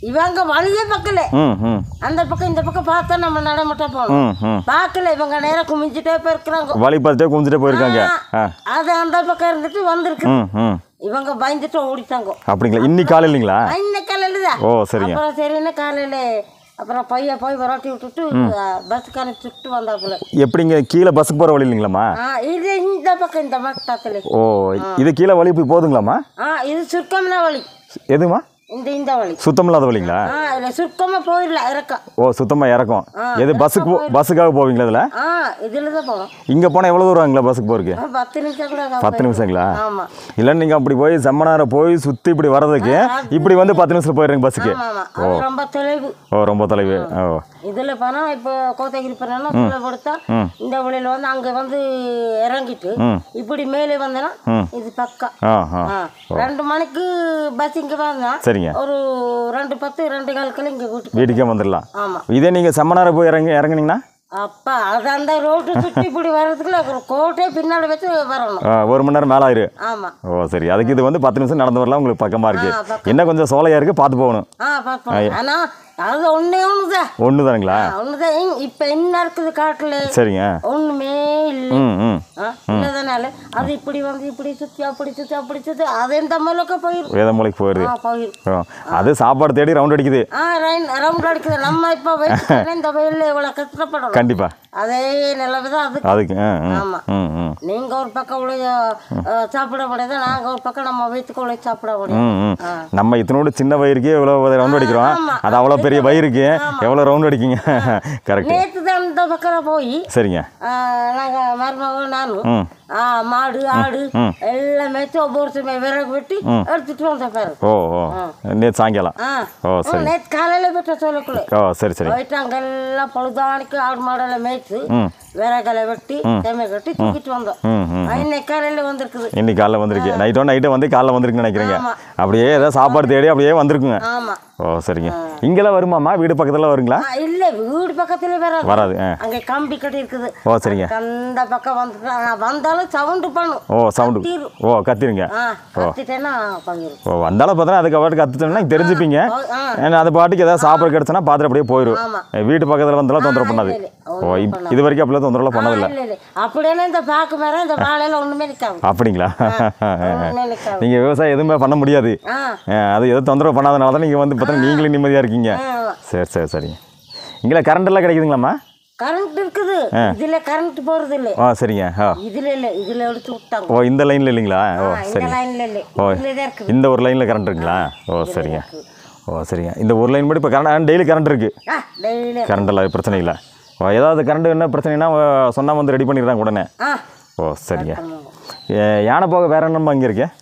இவங்க வழியே பார்க்கல ம் ம் அந்த பக்கம் இந்த பக்கம் பார்த்தா நம்ம நடமட்ட போகணும் ம் ம் பார்க்கல இவங்க நேரம் குமிஞ்சிட்டே போயிருக்கிறாங்க வழி பார்த்துட்டே குமிஞ்சிட்டே போயிருக்காங்க ஆ அது அந்த பக்கம் இருந்துட்டு வந்திருக்கு ம் ம் இவங்க பயந்துட்டு ஓடிட்டாங்க அப்படிங்களா இன்னைக்கு காலை இல்லைங்களா இன்னைக்கு காலையில தான் ஓ சரிங்க அப்புறம் சரின்னு காலையில அப்புறம் பையன் போய் விரட்டி விட்டுட்டு பஸ்ஸுக்கு அனுப்பிச்சுட்டு வந்தாப்புல எப்படிங்க கீழே பஸ்ஸுக்கு போகிற வழி இல்லைங்களாம்மா ஆ இது இந்த பக்கம் இந்த மட்டத்துல ஓ இது கீழே வழி போய் போதுங்களாம்மா ஆ இது சுருக்கம்னா வழி எதுமா இந்த இந்த வழி சுத்தமில்லாத வழிங்களா ஆ இதில் சுருக்கமாக போயிடல இறக்கம் ஓ சுத்தமாக இறக்கும் எது பஸ்ஸுக்கு போ பஸ்ஸுக்காக போவீங்களா இதில் ஆ இதில் தான் போகணும் இங்கே போனால் எவ்வளோ தூரம் ஆகுங்களா பஸ்ஸுக்கு போகிறதுக்கு ஆ, பத்து நிமிஷம் கூட ஆகாது. பத்து நிமிஷங்களா ஆமாம் இல்லை நீங்கள் அப்படி போய் செம்மனாரை போய் சுற்றி இப்படி வர்றதுக்கு இப்படி வந்து பத்து நிமிஷம் போயிடுறீங்க பஸ்ஸுக்கு ஆமாம் அது ரொம்ப தொலைவு ஓ ரொம்ப தொலைவு ஓ இதில் போனால் இப்போ கோத்தகிரி போனோம்னா கீழே படுத்தா இந்த வழியில் வந்து அங்கே வந்து இறங்கிட்டு இப்படி மேலே வந்தேன்னா இது பக்கம் ஆ ஆ ஆ ரெண்டு மணிக்கு பஸ் இங்கே வந்தா சரிங்க ஒரு ரெண்டு பத்து ரெண்டு காலுக்குள்ள இங்கே வீட்டுக்கு வீட்டுக்கே வந்துடலாம் ஆமாம் இதே நீங்கள் செம்மனாரை போய் இறங்கி இறங்குனீங்கன்னா அப்பா அது அந்த ரோட்டு சுற்றி இப்படி வர்றதுக்குள்ள ஒரு கோட்டே பின்னாடி வச்சு வரணும் ஆ, ஒரு மணி நேரம் மேலே ஆயிரு ஆமாம் ஓ சரி அதுக்கு இது வந்து பத்து நிமிஷம் நடந்து வரலாம் உங்களுக்கு பக்கமாக ஆ, இருக்குது பக்கம். என்ன கொஞ்சம் சோலையாக இருக்குது பார்த்து போகணும் ஆ பார்ப்போம் ஆனால் அது ஒன்றே ஒன்று தான் ஒன்று தானுங்களா ஒன்று தான் இப்போ என்ன இருக்குது காட்டில் சரிங்க ஒன்றுமே இல்லை ம் ம் ஆ இல்லதனால அது இப்படி வந்து இப்படி சுற்றி அப்படி சுற்றி அப்படி சுற்றி அது எந்த மேலக்க போயிரும் வேதமலைக்கு போயிடுது ஆ போயிரும் ஓ அது சாப்பாடு தேடி ரவுண்ட் அடிக்குது ஆ ரைன் ரவுண்ட் அடிக்குது நம்ம இப்போ வயிற்று இந்த வெயிலில் இவ்வளோ கஷ்டப்படணும் கண்டிப்பாக அதே நிலவு தான் அதுக்கு அதுக்கு ஆ ம் ஆமா. ம் ம் நீங்கள் ஒரு பக்கம் உள்ள அஹ், சாப்பிட முடியாது நாங்கள் ஒரு பக்கம் நம்ம வயிற்றுக்கு உள்ள சாப்பிட முடியும் ம் ம் நம்ம இத்தனோடு சின்ன வயிறுக்கு எவ்வளோ ரவுண்ட் அடிக்கிறோம் ஆமா. அது அவ்வளோ பெரிய வயிறுக்கு எவ்வளோ ரவுண்ட் அடிக்குங்க கரெக்ட் நேற்று தான் இந்த பக்கம் போய் சரிங்க நாங்கள் மருமகன் நானும் ம் ஆ, மாடு ஆடு எல்லாம் மேய்ச்சி ஒவ்வொருத்தருமே விறகு வெட்டி எடுத்துட்டு வந்த பாரு ஓ ஓ நேற்று சாயங்காலம் ஆ ஓ சரி நேற்று காலையில் போயிட்ட சொல்லக்குள்ள ஓ சரி சரி போயிட்டு அங்கெல்லாம் பொழுதானிக்கு ஆடு மாடெல்லாம் மேய்ச்சி விறகலை வெட்டி தேமை கட்டி தூக்கிட்டு வந்தோம் ம் ம் இன்னைக்கு காலையில் வந்திருக்குது இன்னைக்கு காலைல வந்திருக்கு நைட்டோ நைட்டே வந்து காலைல வந்திருக்குன்னு நினைக்கிறீங்க ஆமா. அப்படியே ஏதாவது சாப்பாடு தேடி அப்படியே வந்திருக்குங்க ஆமாம் ஓ சரிங்க இங்கெல்லாம் வருமாம்மா வீடு பக்கத்தில் வருங்களா இல்லை வீடு பக்கத்துல வராது வராது ஆ அங்கே கம்பி கட்டி இருக்குது ஓ சரிங்க அந்த பக்கம் வந்துட்டு நான் வந்தாலும் சவுண்டு பண்ணும் ஓ சவுண்டு கத்திரும். ஓ கத்திருங்க ஆ கத்திட்டேன்னா போயிடும் ஓ வந்தாலும் பார்த்தா அதுக்கு பாட்டு கற்றுட்டோம்னா தெரிஞ்சுப்பீங்க ஆ ஏன்னா அது பாட்டுக்கு ஏதாவது சாப்பிட கிடச்சுன்னா பார்த்துட்டு அப்படியே போயிடும் ஆமா. வீட்டு பக்கத்தில் வந்தாலும் தொந்தரவு பண்ணாது இல்லை, ஓ இப்- இது வரைக்கும் அப்படிலாம் தொந்தரவுலாம் பண்ணதில்லை இல்லை இல்லை அப்படியெல்லாம் இந்த பாக்கு மரம் இந்த வாழையில ஒன்றுமே நிற்காது அப்படிங்களா ஒன்றுமே நிற்காது நீங்கள் விவசாயம் எதுவுமே பண்ண முடியாது ஆ ஆ, அது எதுவும் தொந்தரவு பண்ணாதனால தான் நீங்கள் வந்து பார்த்தா நீங்களும் நிம்மதியாக இருக்கீங்க ஆமா. சரி சரி சரிங்க இங்கே கரண்ட் எல்லாம் கிடைக்குதுங்களாம்மா கரண்ட் இருக்குது இதுல கரண்ட் போறது இல்லை ஓ சரிங்க ஓ இதுல இல்லை இதுல எடுத்து விட்டாங்க ஓ இந்த லைனில் இல்லைங்களா ஓ ஆ, இந்த சரிங்க லைன்ல இல்லை ஓ. இதுல தான் இருக்குது இந்த ஒரு லைனில் கரண்ட் இருக்குங்களா ஓ சரிங்க ஓ சரிங்க இந்த ஒரு லைன் மட்டும் இப்போ கரண்ட் டெய்லி கரண்ட் இருக்குது ஆ டெய்லி கரண்ட் எல்லாம் பிரச்சனை இல்லை ஓ ஏதாவது கரண்ட் என்ன பிரச்சனைனா சொன்னால் வந்து ரெடி பண்ணிடுறாங்க உடனே ஆ ஓ சரிங்க ஏ, யானை போக வேற என்னம்மா இங்கே இருக்கு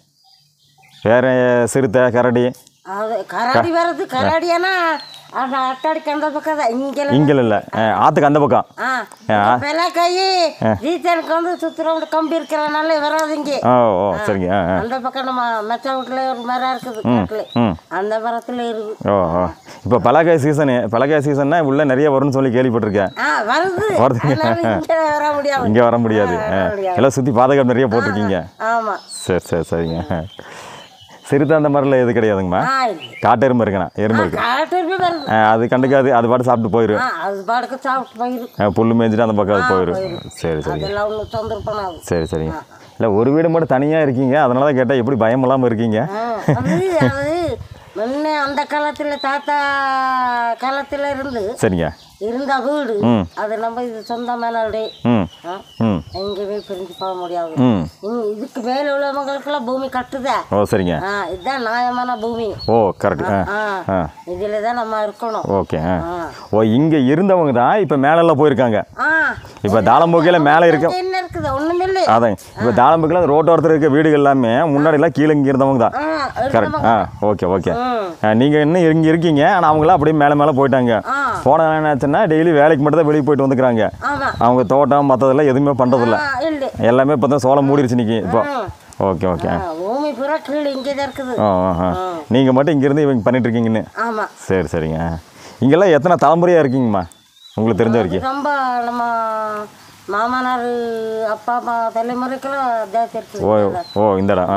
வேற சிறுத்தை கரடி அது கராடி வர்றது கராடியானா அந்த அட்டாடிக்கு அந்த பக்கம் தான் இங்கெல்லாம் இங்கே இல்லை ஆற்றுக்கு அந்த பக்கம் ஆ பெலக்காய் ஜீத்தனுக்கு வந்து சுற்றுறவங்க கம்பி இருக்கிறனால வராது இங்கே ஓ ஓ சரிங்க ஆ ஆ அந்த பக்கம் நம்ம மெச்ச வீட்டில் ஒரு மரம் இருக்குது காட்டில் ம் அந்த மரத்தில் இருக்குது ஓ ஓ இப்போ பலாக்காய் சீசனு பலாக்காய் சீசன்னா உள்ள நிறைய வரும்னு சொல்லி கேள்விப்பட்டிருக்கேன் ஆ வருது வருதுங்க. அதனால இங்கே வர முடியாது இங்கே வர முடியாது ஆ, ஆ. வர முடியாது. எல்லாம் சுற்றி பாதுகாப்பு நிறைய போட்டிருக்கீங்க ஆமாம் சரி சரி சரிங்க சிறுத்தை அந்த மாதிரிலாம் எது கிடையாதுங்கம்மா ஆ இல்லை காட்டு எறும்பு இருக்குண்ணா எறும்பு இருக்கு காட்டுமே வருது ஆ, அது கண்டுக்காது அது பாட்டு சாப்பிட்டு போயிடும் ஆ அது பாட்டுக்கு சாப்பிட்டு போயிரு ஆ, புல்லு மேய்ஞ்சிட்டு அந்த பக்கம் அது போயிடும் சரி சரி அதெல்லாம் ஒன்றும் தொந்தரவு பண்ணாது சரி சரிங்க இல்லை ஒரு வீடு மட்டும் தனியாக இருக்கீங்க அதனால தான் கேட்டால் எப்படி பயம் இல்லாமல் இருக்கீங்க ஆ, அது அது முன்ன அந்த காலத்தில் தாத்தா காலத்தில் இருந்து சரிங்க இருந்த வீடு ம். அது நம்ம இது சொந்தமானே ம் ம் எங்கேயுமே பிரிஞ்சு போக முடியாது ம் இங்க இதுக்கு மேலே உள்ளவங்களுக்கெல்லாம் பூமி கட்டுதா ஓ சரிங்க ஆ இதுதான் நியாயமான பூமி ஓ கரெக்ட் ஆ ஆ ஆ இதில் தான் நம்ம இருக்கணும் ஓகே ஆ ஆ ஓ இங்கே இருந்தவங்க தான் இப்போ மேலெல்லாம் போயிருக்காங்க ஆ இப்போ தாளம்போக்கையில் மேலே இருக்க என்ன இருக்குது ஒன்றுமே இல்லை அதான் இப்போ தாளம்போக்கையில் அந்த ரோட்டோரத்தில் இருக்க வீடுகள் எல்லாமே முன்னாடிலாம் கீழே இங்கே இருந்தவங்க தான் ஆ கரெக்ட் ஆ ஓகே ஓகே ம் நீங்கள் இன்னும் இங்கே இருக்கீங்க ஆனால் அவங்களாம் அப்படியே மேலே மேலே போயிட்டாங்க ஆ போன என்னாச்சுன்னா டெய்லி வேலைக்கு மட்டும் தான் வெளியே போயிட்டு வந்துக்கிறாங்க ஆமாம் அவங்க தோட்டம் மற்றதெல்லாம் எதுவுமே பண்ணுறதில்ல ஆ இல்லை எல்லாமே இப்போ தான் சோளம் மூடிருச்சு நிற்கி இப்போ ம். ஓகே ஓகே ஆ, பூமி பூரா கீழே இங்கே தான் இருக்குது ஆ ஆ நீங்கள் மட்டும் இங்கேருந்து இவங்க பண்ணிட்டு இருக்கீங்கன்னு ஆமாம் சரி சரிங்க இங்கெல்லாம் எத்தனை தலைமுறையாக இருக்கீங்கம்மா உங்களுக்கு தெரிஞ்ச வரைக்கும் ரொம்ப நம்ம மாமனார் அப்பா அம்மா தலைமுறைக்கெல்லாம் தேய்ச்சி ஓ இருக்குது ஓ இந்த இடம் ஆ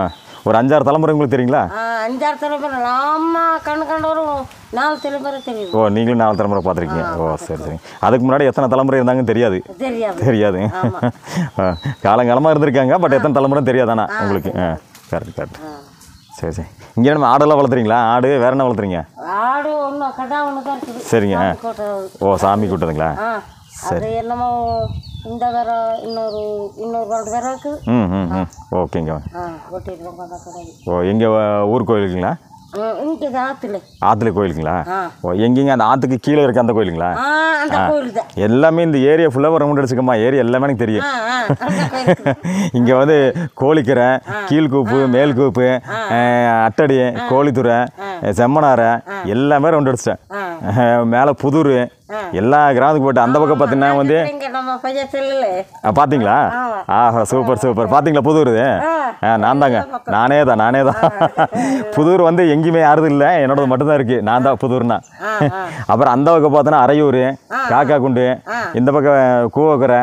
ஒரு அஞ்சாறு தலைமுறை உங்களுக்கு தெரியுங்களா ஆ, அஞ்சாறு தலைமுறை நாம கண்ணு கண்டவரும் நாலு தலைமுறை தெரியுது ஓ நீங்களும் நாலு தலைமுறை பார்த்துருக்கீங்க ஓ சரி சரி அதுக்கு முன்னாடி எத்தனை தலைமுறை இருந்தாங்கன்னு தெரியாது தெரியாது தெரியாது ஆ, காலங்காலமாக இருந்திருக்காங்க பட் எத்தனை தலைமுறை தெரியாதானா உங்களுக்கு ஆ கரெக்ட் கரெக்ட் சரி சரி இங்கே நம்ம ஆடெல்லாம் வளர்த்துறீங்களா ஆடு வேற என்ன வளர்த்துறீங்க ஆடு ஒன்று கடா ஒன்று தான் இருக்குது சரிங்க சாமி கோட்டை ஓ சாமி கூட்டதுங்களா ஆ அது என்னமோ இந்த வேற இன்னொரு இன்னொரு ரெண்டு வேற இருக்குது ம் ம் ம் ஓகேங்க ஆ ஓட்டிட்டு கொண்டா கடை ஓ எங்கள் ஊர் கோயிலுங்களா இங்கே ஆற்றுல ஆற்றுல கோயிலுங்களா ஆ. ஓ எங்கேங்க அந்த ஆற்றுக்கு கீழே இருக்க அந்த கோயிலுங்களா ஆ அந்த கோயில் தான் எல்லாமே இந்த ஏரியா ஃபுல்லாக ரவுண்ட் அடிச்சுக்கம்மா ஏரியா எல்லாமே எனக்கு தெரியும் ஆ ஆ அந்த கோயில் இங்கே வந்து கோழிக்கரை கீழ்கூப்பு மேல்கூப்பு அஹ், அட்டடி கோழித்துறை செம்மனாரை எல்லாமே ரவுண்ட் அடிச்சிட்டேன் மேலே புதூர் எல்லா கிராமத்துக்கு போயிட்டு அந்த பக்கம் பார்த்தீங்கன்னா வந்து இங்கே நம்ம பையன் செல்லுல ஆ, பார்த்தீங்களா ஆஹா சூப்பர் சூப்பர் பார்த்தீங்களா புதூர் ஆ நான் தாங்க நானே தான் நானே தான் புதூர் வந்து எங்கேயுமே யாரும் இல்லை என்னோடது மட்டும்தான் இருக்குது நான் தான் புதூர்னா அப்புறம் அந்த பக்கம் பார்த்தோன்னா அரையூர் காக்கா குண்டு இந்த பக்கம் கூவக்கரை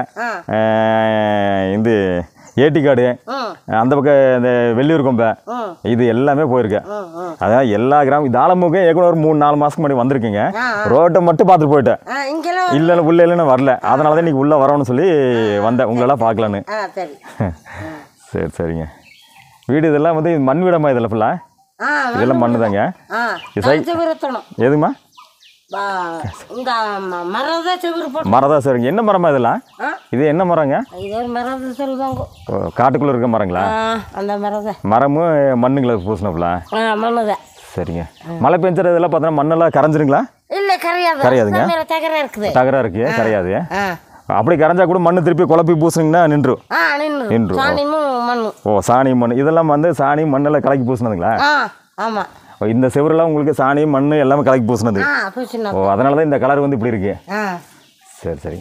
இந்த ஏட்டிக்காடு ம் அந்த பக்கம் இந்த வெள்ளியூர் கொம்பை ம் இது எல்லாமே போயிருக்கேன் ம் ம் அதான் எல்லா கிராமம் தாளமுகம் ஏற்கனவே ஒரு மூணு நாலு மாதத்துக்கு முன்னாடி வந்திருக்கீங்க ஆ, ரோட்டை மட்டும் பார்த்துட்டு போயிட்டேன் ஆ இங்கெல்லாம் இல்லை உள்ள இல்லைன்னு வரல அதனால தான் இன்னைக்கு உள்ளே வரணும்னு சொல்லி வந்தேன் உங்களெல்லாம் பார்க்கலான்னு ஆ சரி சரி சரிங்க வீடு இதெல்லாம் வந்து மண் வீடம்மா இதெல்லாம் ஃபுல்லாக ஆ இதெல்லாம் மண்ணு தாங்க ஆ இது சை- செவிரத்தணும் எதுமா இந்த ம- மரம் தான் செவிறு போட்டு மரம் தான் சரிங்க என்ன மரமா இதெல்லாம் ஆ இது என்ன மரங்க இது ஒரு மரம் தான் சொல்லுவாங்க ஓ, காட்டுக்குள்ளே இருக்க மரங்களா ஆ அந்த மரம் தான் மரமும் மண்ணுங்களா பூசினப்புல ஆ மண்ணு தான் சரிங்க மழை பெஞ்சது இதெல்லாம் பார்த்தோன்னா மண்ணெல்லாம் கரைஞ்சிருங்களா இல்லை கரையாது கரையாதுங்க? மேலே தகர இருக்குது தகராக இருக்கு கரையாது ஆ அப்படி கரைஞ்சா கூட மண்ணு திருப்பி குழப்பி பூசுனீங்கன்னா நின்றும் ஆ நின்று நின்று. சாணியும் மண்ணும் ஓ சாணி மண் இதெல்லாம் வந்து சாணி மண்ணெல்லாம் கலக்கி பூசினதுங்களா ஆ ஆமாம் ஓ, இந்த செவரெல்லாம் உங்களுக்கு சாணி மண் எல்லாமே கலக்கி பூசினது ஆ பூசினா ஓ அதனால தான் இந்த கலர் வந்து இப்படி இருக்கு ஆ சரி சரி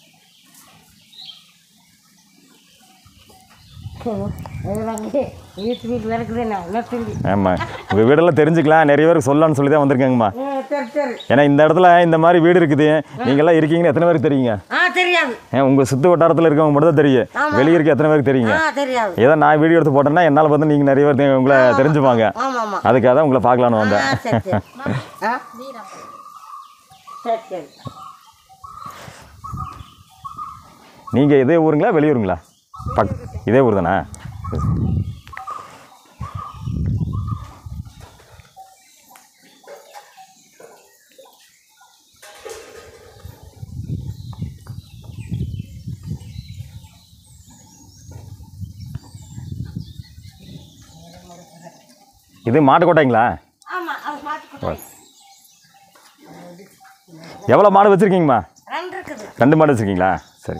வீட்டு வீட்டு இருக்குது என்ன சொல்லி ஆமாம் உங்கள் வீடெல்லாம் தெரிஞ்சுக்கலாம் நிறைய பேருக்கு சொல்லலாம்னு சொல்லி தான் வந்திருக்காங்கம்மா சரி சரி ஏன்னா இந்த இடத்துல இந்த மாதிரி வீடு இருக்குது நீங்கள்லாம் இருக்கீங்கன்னு எத்தனை பேருக்கு தெரியுங்க ஆ தெரியாது ஏன் உங்கள் சுற்று வட்டாரத்தில் இருக்கவங்க மட்டும் தான் தெரியும் வெளியே இருக்க எத்தனை பேருக்கு தெரியுங்க ஆ தெரியாது ஏதோ நான் வீடியோ எடுத்து போட்டேன்னா என்னால் பார்த்து நீங்கள் நிறைய பேர் தெ- உங்களை தெரிஞ்சுப்பாங்க ஆமாம் ஆமாம் அதுக்காக தான் உங்களை பார்க்கலான்னு ஆ வந்தேன் சரி சரி ஆ சரி சரி நீங்கள் இதே ஊருங்களா வெளியூருங்களா பக் இதே ஊர் தானே இது மாட்டுக்கோட்டைங்களா ஆமாம் அது பார்த்துக்கிட்டோம் எவ்வளோ மாடு வச்சுருக்கீங்கம்மா ரெண்டு இருக்குது ரெண்டு மாடு வச்சுருக்கீங்களா சரி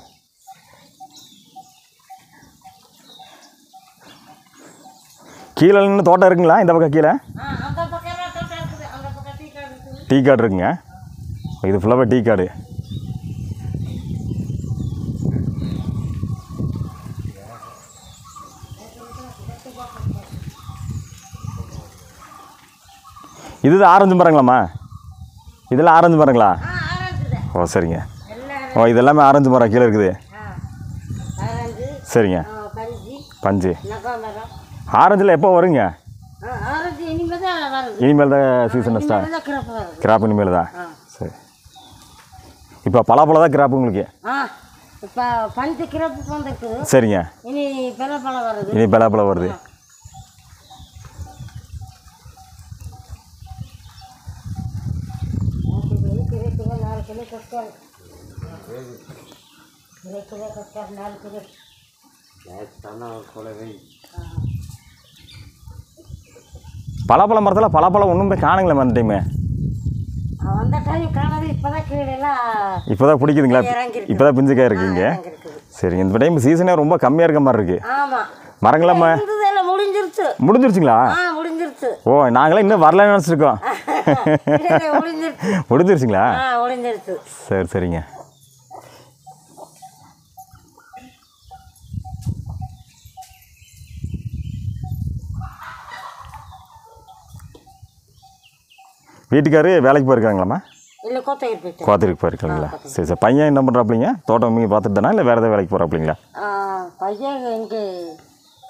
கீழே நின்று தோட்டம் இருக்குங்களா இந்த பக்கம் கீழே ஆ அந்த பக்கம் எல்லாம் தோட்டம் இருக்குது அந்த பக்கம் டீ கடை இருக்குது டீ கார்டு இருக்குங்க இது ஃபுல்லாகவே டீ கார்டு இது ஆரஞ்சு மரங்களாம்மா இதெல்லாம் ஆரஞ்சு மரங்களா ஆ ஆரஞ்சு தான் ஓ சரிங்க எல்லாம் ஓ இதெல்லாமே ஆரஞ்சு மரம் கீழே இருக்குது ஆ ஆரஞ்சு சரிங்க ஆ, பஞ்சு பஞ்சு நகாமரம் ஆரஞ்சில் எப்போ வருங்க ஆ ஆரஞ்சு இனிமேல் தான் வருது இனிமேல் தான் சீசன் ஸ்டார்ட் இனிமேல் தான் கிடப்பு வருது கிராப் இனிமேல் தான் ஆ சரி இப்போ பலாப்பழம் தான் கிராப் உங்களுக்கு ஆ இப்போ பஞ்சு கிடப்பு வந்துருக்குது சரிங்க இனி பழம் வருது இனி பலாப்பழம் வருது கிலோ நாலு கிலோ கஷ்டம் கிலோ கிலோ கஷ்டம் நாலு கிலோ பலாப்பழ மரத்தில் பலாப்பழம் ஒன்றுமே காணுங்களே அந்த டைமு அந்த டைம் காணது இப்போதான் கீழெல்லாம் இப்போ தான் பிடிக்குதுங்களா இறங்கிருக்கு. இப்போ தான் பிஞ்சுக்காய் இருக்குங்க இருக்குது சரிங்க இந்த டைம் சீசனே ரொம்ப கம்மியாக இருக்க மாதிரி இருக்குது ஆமாம் மரங்களாம்மா இருந்தது எல்லாம் முடிஞ்சிருச்சு முடிஞ்சிருச்சுங்களா ஆ முடிஞ்சிருச்சு ஓ நாங்களே இன்னும் வரலன்னு நினச்சிருக்கோம் இல்லை, முடிஞ்சிருச்சு முடிஞ்சிருச்சுங்களா ஆ முடிஞ்சிருச்சு சரி சரிங்க வீட்டுக்காரு வேலைக்கு போயிருக்காங்களாம்மா இல்லை கோத்தகிரி போயிட்டேன் கோத்திருக்கு போயிருக்காங்களா சரி சரி பையன் என்ன பண்ணுறாப்பிலிங்க தோட்டம் மீங்க பார்த்துட்டு தானே இல்லை வேறு ஏதாவது வேலைக்கு போகிறாப்பிலிங்களா ஆ, பையன் இங்கே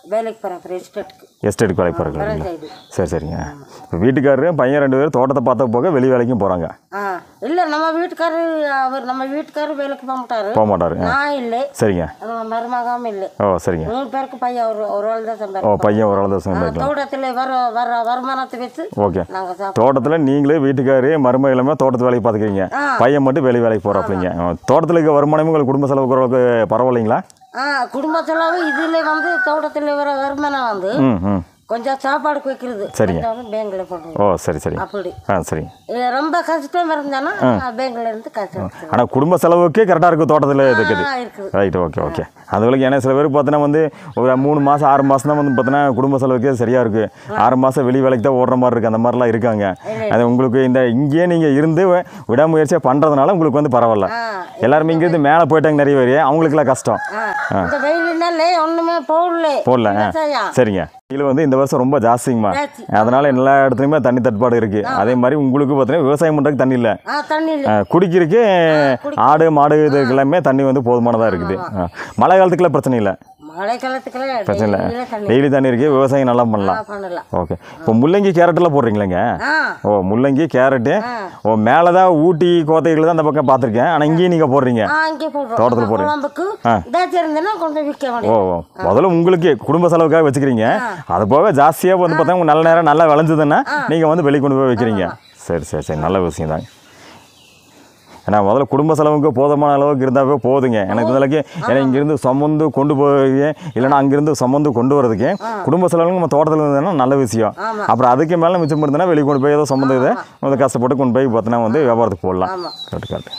வேலைக்கு போகிறேன் அப்புறம் எஸ்டேட்டுக்கு எஸ்டேட்டுக்கு வேலைக்கு போகிறீங்களா வரேன் சைடு சரி சரிங்க இப்போ வீட்டுக்காரரு பையன் ரெண்டு பேரும் தோட்டத்தை பார்த்த போக வெளி வேலைக்கும் போகிறாங்க ஆ இல்லை நம்ம வீட்டுக்காரரு அவர் நம்ம வீட்டுக்காரரு வேலைக்கு போக மாட்டாரு போக மாட்டாரு ஆ, நான் இல்லை சரிங்க நம்ம மருமகாவும் இல்லை ஓ சரிங்க மூணு பேருக்கு பையன் ஒரு ஒரு ஆள் தான் ஓ சம்பாதிக்கும் பையன் ஒரு ஆள் தான் சம்பாதிக்கலாம் தோட்டத்தில் வர வர வருமானத்தை வச்சு ஓகே நாங்கள் சாப்பிடுவோம் தோட்டத்தில் நீங்களே வீட்டுக்காரு மருமக எல்லாமே தோட்டத்து வேலைக்கு பார்த்துக்கிறீங்க பையன் மட்டும் வெளி வேலைக்கு போகிறாப்பிங்க தோட்டத்தில் இருக்க வருமானமும் உங்களுக்கு குடும்ப செலவுக்கு ஓரளவுக்கு பரவாயில்லைங்களா ஆ குடும்ப செலவு இதில் வந்து தோட்டத்தில் வர வருமானம் வந்து ம் ம் கொஞ்சம் சாப்பாடுக்கு வைக்கிறது சரிங்க. கொஞ்சம் வந்து பேங்கில் போடுவோம் ஓ சரி சரி அப்படி ஆ சரிங்க இது ரொம்ப கஷ்டம் இருந்தானா பேங்க்ல இருந்து காசு எடுத்துக்கலாம். ஆனால் குடும்ப செலவுக்கு கரெக்டாக இருக்குது தோட்டத்தில் இருக்குது ஆ, இருக்குது ரைட் ஓகே ஓகே அது வரைக்கும் ஏன்னா சில பேர் பார்த்தீங்கன்னா வந்து ஒரு மூணு மாதம் ஆறு மாதம் தான் வந்து பார்த்தீங்கன்னா குடும்ப செலவுக்கே சரியாக இருக்குது ஆறு மாதம் வெளி வேலைக்கு தான் ஓடுற மாதிரி இருக்குது அந்த மாதிரிலாம் இருக்காங்க அது உங்களுக்கு இந்த இங்கேயே நீங்கள் இருந்து விடாமுயற்சியாக பண்ணுறதுனால உங்களுக்கு வந்து பரவாயில்ல ஆ எல்லாருமே இங்கேருந்து மேலே போயிட்டாங்க நிறைய பேர் அவங்களுக்குலாம் கஷ்டம் ஆ இந்த வெயில்னாலே ஒண்ணுமே போடல போடல ஆ விவசாயம். சரிங்க இதில் வந்து இந்த வருஷம் ரொம்ப ஜாஸ்திங்கம்மா ஜாஸ்தி. அதனால எல்லா இடத்துலையுமே தண்ணி தட்டுப்பாடு இருக்குது அதே மாதிரி உங்களுக்கு பார்த்தீங்கன்னா விவசாயம் பண்ணுறதுக்கு தண்ணி இல்லை ஆ தண்ணி இல்லை ஆ, குடிக்கிறதுக்கு ஆடு மாடு இதுக்கு எல்லாமே தண்ணி வந்து போதுமானதாக இருக்குது ஆ. மழை காலத்துக்குலாம் பிரச்சனை இல்லை மழை காலத்துக்குள்ள பிரச்சனை இல்லை டெய்லியில தண்ணி டெய்லி தண்ணி இருக்குது விவசாயம் நல்லா ஆ, பண்ணலாம் பண்ணலாம் ஓகே இப்போ முள்ளங்கி கேரட்டெல்லாம் போடுறீங்களேங்க ஆ ஓ முள்ளங்கி கேரட்டு ஓ மேலே தான் ஊட்டி கோத்தைகள் தான் அந்த பக்கம் பார்த்துருக்கேன் ஆனால் இங்கேயும் நீங்கள் போடுறீங்க ஆ இங்கே போடுறோம் தோட்டத்துல போடுறீங்க. குழம்புக்கு இதாச்சும் இருந்தேன்னா கொஞ்சம் விற்க ஓ முடியும் ஓ. முதல்ல உங்களுக்கு குடும்ப செலவுக்காக வச்சுக்கிறீங்க அது போக ஜாஸ்தியாக வந்து பார்த்தா உங்க நல்ல நேரம் நல்லா விளைஞ்சதுன்னா நீங்கள் வந்து வெளியே கொண்டு போய் வைக்கிறீங்க சரி சரி சரி நல்ல விஷயம் தாங்க ஏன்னா முதல்ல குடும்ப செலவுக்கு போதுமான அளவுக்கு இருந்தாவே போதுங்க எனக்கு இதற்கு ஏன்னா இங்கேருந்து சுமந்து கொண்டு போய் இல்லைன்னா அங்கேருந்து சுமந்து கொண்டு வரதுக்கு குடும்ப செலவுக்கு நம்ம தோட்டத்தில் இருந்ததுன்னா நல்ல விஷயம் அப்புறம் அதுக்கு மேலே மிச்சம் இருந்ததுன்னா வெளியே கொண்டு போய் ஏதோ சுமந்து இதை வந்து கஷ்டப்பட்டு கொண்டு போய் பார்த்தீங்கன்னா வந்து வியாபாரத்துக்கு போடலாம் ஆமா. கரெக்ட் கரெக்ட்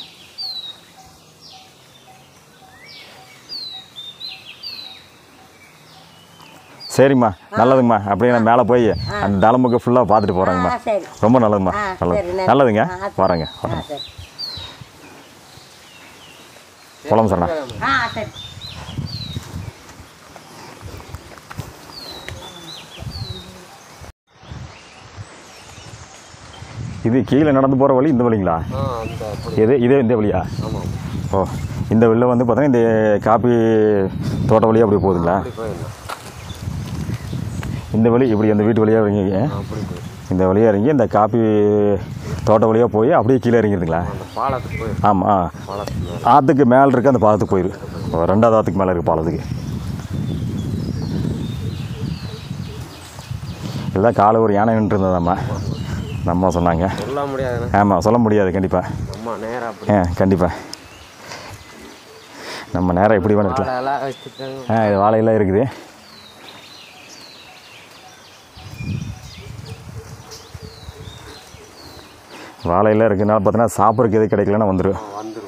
சரிம்மா நல்லதுங்கம்மா அப்படியே நான் மேலே போய் அந்த தலைமுக ஃபுல்லாக பார்த்துட்டு போகிறேங்கம்மா ஆ சரி ரொம்ப நல்லதும்மா ஆ, நல்லது சரி, நன்றி. நல்லதுங்க ஆ, சரி. வரேங்க ஆ வரேங்க சரி போலாம் சரணா ஆ சரி இது கீழே நடந்து போகிற வழி இந்த வழிங்களா ஆ அந்த அப்படி எது இதே இந்த வழியா ஆமாம் ஓ இந்த வழியில் வந்து பார்த்தீங்கன்னா இந்த காப்பி தோட்ட வழியாக அப்படி போகுதுங்களா அப்படி போயிடலாம் இந்த வழி இப்படி அந்த வீட்டு வழியாக இறங்கி அப்படி போயிடும் இந்த வழியாக இறங்கி இந்த காப்பி தோட்ட வழியாக போய் அப்படியே கீழே இறங்கிடுதுங்களா அந்த பாலத்துக்கு போயிடும் ஆமாம் ஆ பாலத்துக்கு மேலே ஆற்றுக்கு மேலே இருக்க அந்த பாலத்துக்கு போயிரு ஓ, ரெண்டாவது ஆற்றுக்கு மேலே இருக்க பாலத்துக்கு எல்லாம் காலை ஒரு யானை நின்று இருந்ததாம்மா நம்ம சொன்னாங்க சொல்ல முடியாதுண்ணே ஆமாம் சொல்ல முடியாது கண்டிப்பாக அம்மா நேராக அப்படி ஆ கண்டிப்பாக நம்ம நேரம் எப்படி வேணும் இருக்கலாம் வாழைலாம் வச்சுட்டாங்க ஆ இது வாழையெல்லாம் இருக்குது வாழையெல்லாம் இருக்குதுனால பார்த்தீங்கன்னா சாப்பிட்றதுக்கு எது கிடைக்கலன்னா வந்துடும் வந்துடும்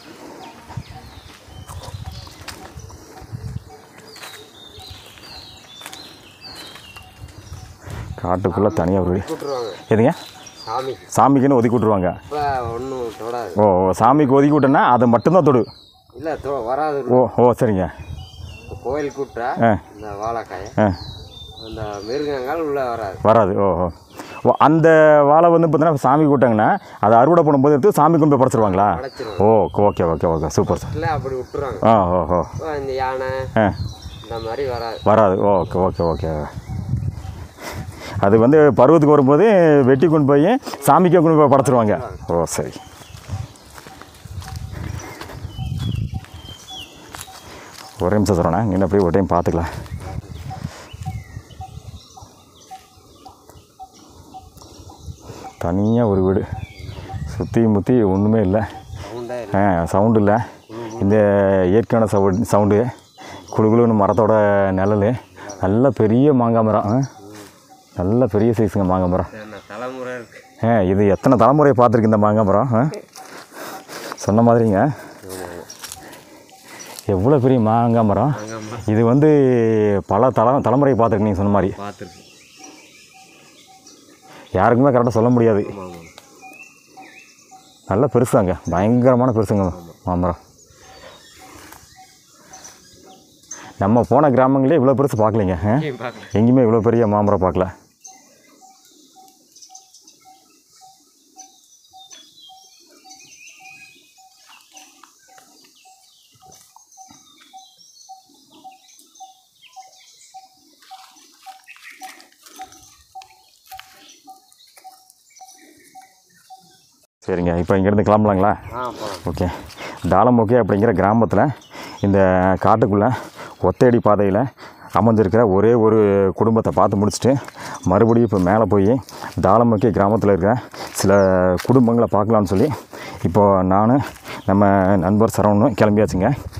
காட்டுக்குள்ளே தனியாக ஒரு வீடு விட்டுருவாங்க எதுங்க சாமிக்கு சாமிக்குன்னு ஒதுக்கி விட்ருவாங்க இப்போ ஒன்றும் தொடாது ஓ ஓ, சாமிக்கு ஒதுக்கி விட்டேன்னா அதை மட்டும்தான் தொடு இல்லை தொ வராது ஓ ஓ சரிங்க இப்போ கோயிலுக்கு விட்டா ஆ இந்த வாழைக்காயை ஆ அந்த மிருகங்கள் உள்ளே வராது வராது ஓ ஓ ஓ அந்த வாழை வந்து பார்த்தீங்கன்னா சாமி கூட்டாங்கன்னா அதை அறுவடை பண்ணும்போது எடுத்து சாமி கொண்டு போய் படைச்சிருவாங்களா அடைச்சிருவாங்க ஓ okay okay okay super sir இல்லை அப்படி விட்டுருவாங்க ஆ ஓ ஓ இப்போ இந்த யானை ஆ இந்த மாதிரி வராது வராது ஓகே ஓகே ஓகே அது வந்து பருவத்துக்கு வரும்போது வெட்டி கொண்டு போய் சாமிக்கே கொண்டு போய் படைச்சிருவாங்க ஓ சரி ஒரே நிமிஷம் சொல்கிறேண்ணா இன்னும் அப்படியே ஒரு டைம் பார்த்துக்கலாம் தனியாக ஒரு வீடு சுற்றி முற்றி ஒன்றுமே இல்லை சவுண்டே ஆ சவுண்டு இல்லை இந்த இயற்கையான சவுண்ட் சவுண்டு குழு குழுன்னு மரத்தோட நிழல் நல்ல பெரிய மாங்காய் மரம் ஆ. நல்ல பெரிய சைஸுங்க மாங்காய் மரம் என்ன தலைமுறை இருக்கு ஆ இது எத்தனை தலைமுறை பார்த்துருக்கு இந்த மாங்காய் மரம் ஆ சொன்ன மாதிரிங்க எவ்வளோ பெரிய மாங்காய் மரம் இது வந்து பல தல தலைமுறை பார்த்துருக்கு நீங்கள் சொன்ன மாதிரி பார்த்துருக்கு யாருக்குமே கரெக்டாக சொல்ல முடியாது ஆமாம் ஆமாம் நல்ல பெருசாங்க பயங்கரமான பெருசுங்க மாமரம் நம்ம போன கிராமங்களே இவ்வளோ பெருசு பார்க்கலைங்க ஆ? பார்க்கல எங்கேயுமே இவ்வளோ பெரிய மாமரம் பார்க்கல சரிங்க இப்போ இங்கேருந்து கிளம்பலாங்களா ஆ போகலாம் ஓகே தாளமுகை அப்படிங்கிற கிராமத்தில் இந்த காட்டுக்குள்ளே ஒத்தையடி பாதையில் அமைஞ்சிருக்கிற ஒரே ஒரு குடும்பத்தை பார்த்து முடிச்சுட்டு மறுபடியும் இப்போ மேலே போய் தாளமுகை கிராமத்தில் இருக்கிற சில குடும்பங்களை பார்க்கலான்னு சொல்லி இப்போது நான் நம்ம நண்பர் சரவணும் கிளம்பியாச்சுங்க